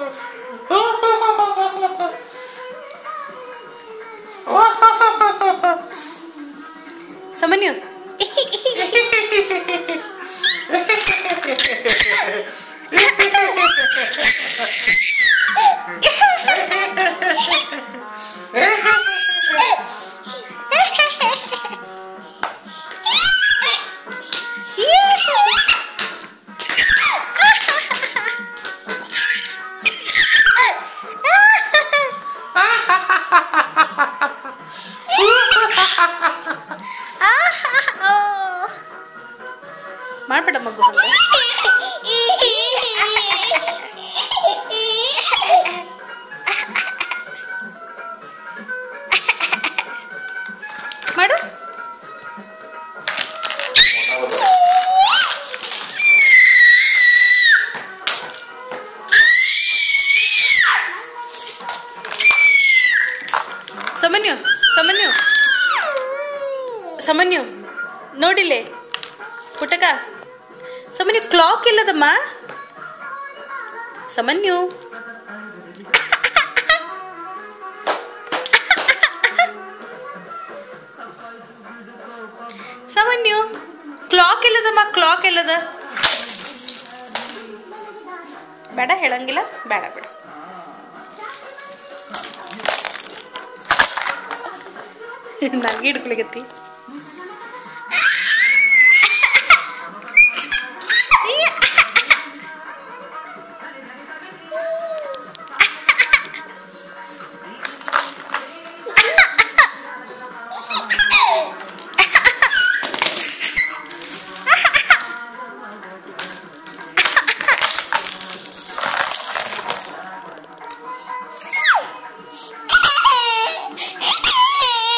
ಸಾಮಾನ್ಯ ಮಾಡ್ಬೇಡ ಮಗು ಹಂಗೆ. ಮಾಡು ಸಮನ್ಯು ಸಮನ್ಯು ಸಮನ್ಯು ನೋಡಿಲೆ ಪುಟಕ ಸಮನ್ಯು ಕ್ಲಾಕ್ ಇಲ್ಲದಮ್ಮ ಸಮನ್ಯು ಸಮನ್ಯು ಕ್ಲಾಕ್ ಇಲ್ಲದಮ್ಮ ಕ್ಲಾಕ್ ಇಲ್ಲದ ಬೇಡ ಹೇಳಂಗಿಲ್ಲ ಬೇಡ ಬೇಡ ನನಗೆ ಹಿಡ್ಕೊಳಿಗತ್ತಿ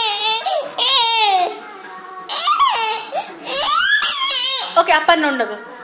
ಓಕೆ ಅಪ್ಪ ನೋಡೋದು